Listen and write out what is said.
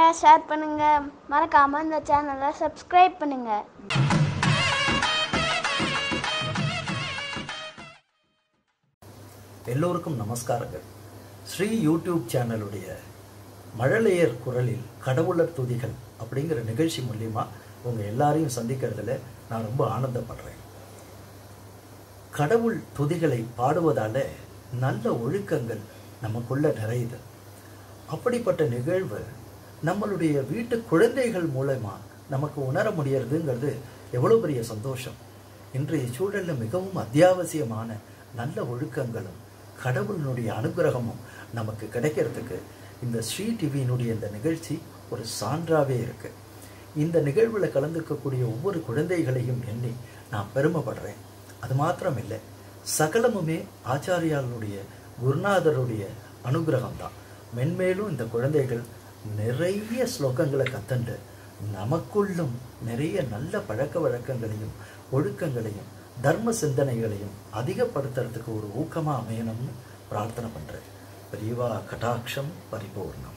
share பண்ணுங்க மறக்காம இந்த சேனலை சப்ஸ்கிரைப் பண்ணுங்க எல்லோருக்கும் நமஸ்காரங்கள் ஸ்ரீ யூடியூப் சேனலுடைய மழலையர் குரலில் கடவுளர் துதிகள் அப்படிங்கிற நிகழ்ச்சி மூலியமா உங்க எல்லாரையும் சந்திக்கிறதுல நான் ரொம்ப ஆனந்தப்படுறேன் கடவுள் துதிகளை பாடுவதால நல்ல ஒழுக்கங்கள் நமக்குள்ள நிறையுது அப்படிப்பட்ட நிகழ்வு நம்மளுடைய வீட்டு குழந்தைகள் மூலமா நமக்கு உணர முடியறதுங்கிறது எவ்வளவு பெரிய சந்தோஷம் இன்றைய சூழல்ல மிகவும் அத்தியாவசியமான நல்ல ஒழுக்கங்களும் கடவுளினுடைய அனுகிரகமும் நமக்கு கிடைக்கிறதுக்கு இந்த ஸ்ரீ டிவியினுடைய இந்த நிகழ்ச்சி ஒரு சான்றாவே இருக்கு இந்த நிகழ்வுல கலந்துக்கக்கூடிய ஒவ்வொரு குழந்தைகளையும் எண்ணி நான் பெருமைப்படுறேன் அது மாத்திரம் இல்லை சகலமுமே ஆச்சாரியாளுடைய குருநாதருடைய அனுகிரகம் தான் மென்மேலும் இந்த குழந்தைகள் நிறைய ஸ்லோகங்களை கத்துண்டு நமக்குள்ளும் நிறைய நல்ல பழக்க வழக்கங்களையும் ஒழுக்கங்களையும் தர்ம சிந்தனைகளையும் அதிகப்படுத்துறதுக்கு ஒரு ஊக்கமா அமையணும்னு பிரார்த்தனை பண்றேன் பெரியவா கடாட்சம் பரிபூர்ணம்